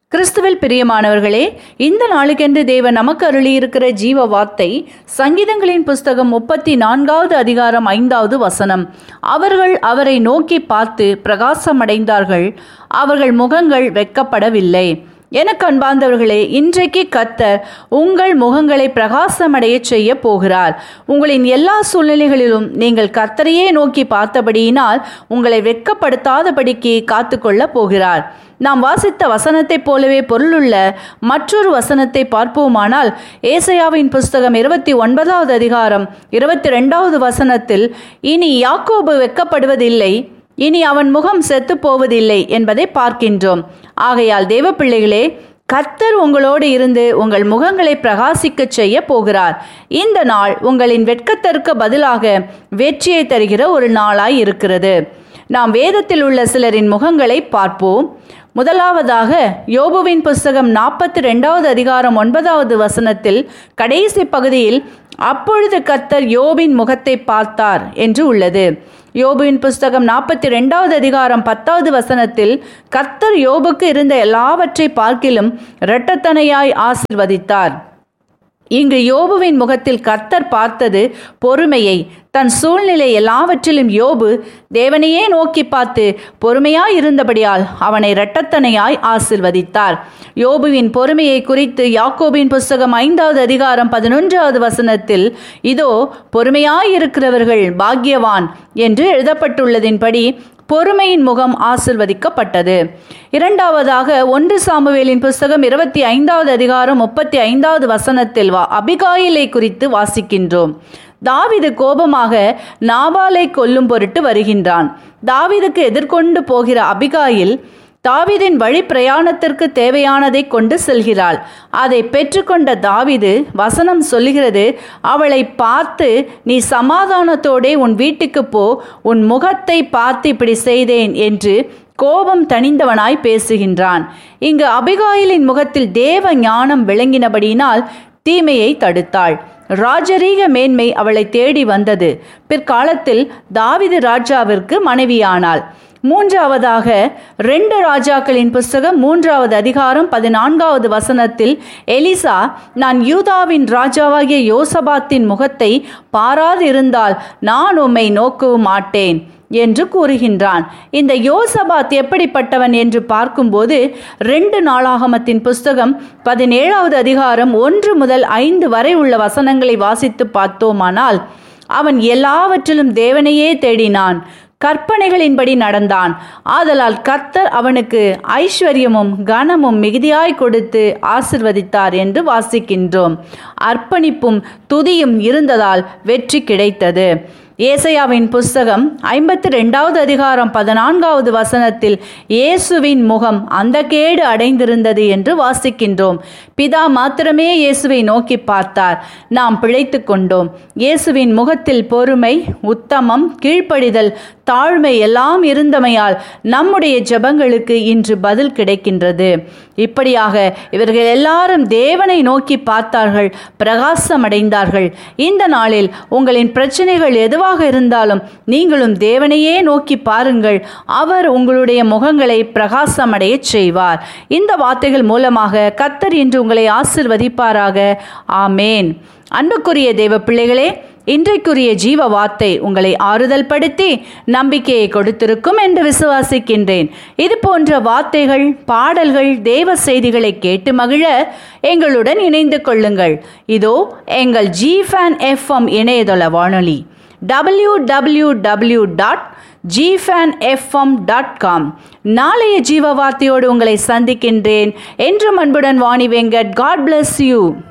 கிறிஸ்துவில் பிரியமானவர்களே இந்த நாளுக்கென்று தேவன் நமக்கு அருளியிருக்கிற ஜீவ வார்த்தை சங்கீதங்களின் புஸ்தகம் முப்பத்தி நான்காவது அதிகாரம் ஐந்தாவது வசனம் அவர்கள் அவரை நோக்கி பார்த்து பிரகாசமடைந்தார்கள் அவர்கள் முகங்கள் வெட்கப்படவில்லை எனக்கு அன்பார்ந்தவர்களே இன்றைக்கு கத்தர் உங்கள் முகங்களை பிரகாசமடைய செய்ய போகிறார் உங்களின் எல்லா சூழ்நிலைகளிலும் நீங்கள் கத்தரையே நோக்கி பார்த்தபடியினால் உங்களை வெட்கப்படுத்தாதபடிக்கு காத்துக்கொள்ள போகிறார் நாம் வாசித்த வசனத்தைப் போலவே பொருளுள்ள மற்றொரு வசனத்தை பார்ப்போமானால் ஏசையாவின் புஸ்தகம் இருபத்தி ஒன்பதாவது அதிகாரம் இருபத்தி ரெண்டாவது வசனத்தில் இனி யாக்கோபு வெட்கப்படுவதில்லை இனி அவன் முகம் செத்து போவதில்லை என்பதை பார்க்கின்றோம் ஆகையால் தேவ பிள்ளைகளே கத்தர் உங்களோடு இருந்து உங்கள் முகங்களை பிரகாசிக்கச் செய்ய போகிறார் இந்த நாள் உங்களின் வெட்கத்திற்கு பதிலாக வெற்றியை தருகிற ஒரு நாளாய் இருக்கிறது நாம் வேதத்தில் உள்ள சிலரின் முகங்களை பார்ப்போம் முதலாவதாக யோபுவின் புஸ்தகம் நாற்பத்தி ரெண்டாவது அதிகாரம் ஒன்பதாவது வசனத்தில் கடைசி பகுதியில் அப்பொழுது கத்தர் யோபின் முகத்தை பார்த்தார் என்று உள்ளது யோபுவின் புஸ்தகம் நாற்பத்தி ரெண்டாவது அதிகாரம் பத்தாவது வசனத்தில் கத்தர் யோபுக்கு இருந்த எல்லாவற்றை பார்க்கிலும் இரட்டத்தனையாய் ஆசிர்வதித்தார் இங்கு யோபுவின் முகத்தில் கர்த்தர் பார்த்தது பொறுமையை தன் சூழ்நிலை எல்லாவற்றிலும் யோபு தேவனையே நோக்கி பார்த்து பொறுமையாய் இருந்தபடியால் அவனை இரட்டத்தனையாய் ஆசிர்வதித்தார் யோபுவின் பொறுமையை குறித்து யாக்கோபின் புஸ்தகம் ஐந்தாவது அதிகாரம் பதினொன்றாவது வசனத்தில் இதோ பொறுமையாய் இருக்கிறவர்கள் பாக்யவான் என்று எழுதப்பட்டுள்ளதின்படி பொறுமையின் முகம் ஆசிர்வதிக்கப்பட்டது இரண்டாவதாக ஒன்று சாமுவேலின் புஸ்தகம் இருபத்தி ஐந்தாவது அதிகாரம் முப்பத்தி ஐந்தாவது வசனத்தில் வா அபிகாயிலை குறித்து வாசிக்கின்றோம் தாவிது கோபமாக நாபாலை கொல்லும் பொருட்டு வருகின்றான் தாவிதுக்கு எதிர்கொண்டு போகிற அபிகாயில் தாவிதின் வழி பிரயாணத்திற்கு தேவையானதை கொண்டு செல்கிறாள் அதை பெற்றுக்கொண்ட தாவிது வசனம் சொல்லுகிறது அவளை பார்த்து நீ சமாதானத்தோடே உன் வீட்டுக்கு போ உன் முகத்தை பார்த்து இப்படி செய்தேன் என்று கோபம் தணிந்தவனாய் பேசுகின்றான் இங்கு அபிகாயிலின் முகத்தில் தேவ ஞானம் விளங்கினபடியினால் தீமையை தடுத்தாள் ராஜரீக மேன்மை அவளை தேடி வந்தது பிற்காலத்தில் தாவிது ராஜாவிற்கு மனைவியானாள் மூன்றாவதாக ரெண்டு ராஜாக்களின் புஸ்தகம் மூன்றாவது அதிகாரம் பதினான்காவது வசனத்தில் எலிசா நான் யூதாவின் ராஜாவாகிய யோசபாத்தின் முகத்தை பாராதிருந்தால் நான் உம்மை நோக்கவும் மாட்டேன் என்று கூறுகின்றான் இந்த யோசபாத் எப்படிப்பட்டவன் என்று பார்க்கும்போது ரெண்டு நாளாகமத்தின் புஸ்தகம் பதினேழாவது அதிகாரம் ஒன்று முதல் ஐந்து வரை உள்ள வசனங்களை வாசித்து பார்த்தோமானால் அவன் எல்லாவற்றிலும் தேவனையே தேடினான் கற்பனைகளின்படி நடந்தான் ஆதலால் கர்த்தர் அவனுக்கு ஐஸ்வர்யமும் கனமும் மிகுதியாய் கொடுத்து ஆசிர்வதித்தார் என்று வாசிக்கின்றோம் அர்ப்பணிப்பும் துதியும் இருந்ததால் வெற்றி கிடைத்தது ஏசையாவின் புஸ்தகம் ஐம்பத்தி ரெண்டாவது அதிகாரம் பதினான்காவது வசனத்தில் இயேசுவின் முகம் அந்த கேடு அடைந்திருந்தது என்று வாசிக்கின்றோம் பிதா மாத்திரமே இயேசுவை நோக்கி பார்த்தார் நாம் பிழைத்து கொண்டோம் இயேசுவின் முகத்தில் பொறுமை உத்தமம் கீழ்ப்படிதல் தாழ்மை எல்லாம் இருந்தமையால் நம்முடைய ஜெபங்களுக்கு இன்று பதில் கிடைக்கின்றது இப்படியாக இவர்கள் எல்லாரும் தேவனை நோக்கி பார்த்தார்கள் பிரகாசமடைந்தார்கள் இந்த நாளில் உங்களின் பிரச்சனைகள் எதுவாக இருந்தாலும் நீங்களும் தேவனையே நோக்கி பாருங்கள் அவர் உங்களுடைய முகங்களை பிரகாசமடைய செய்வார் இந்த வார்த்தைகள் மூலமாக கத்தர் இன்று உங்களை ஆசிர்வதிப்பாராக ஆமேன் அன்புக்குரிய தேவ பிள்ளைகளே இன்றைக்குரிய ஜீவ வார்த்தை உங்களை ஆறுதல் படுத்தி நம்பிக்கையை கொடுத்திருக்கும் என்று விசுவாசிக்கின்றேன் இது போன்ற வார்த்தைகள் பாடல்கள் தேவ செய்திகளை கேட்டு மகிழ எங்களுடன் இணைந்து கொள்ளுங்கள் இதோ எங்கள் ஜி ஃபேன் எஃப்எம் இணையதள வானொலி டபிள்யூ டபிள்யூ டபிள்யூ டாட் ஜிஃபேன் எஃப்எம் டாட் காம் நாளைய ஜீவ வார்த்தையோடு உங்களை சந்திக்கின்றேன் என்றும் அன்புடன் Vani Venkat God bless you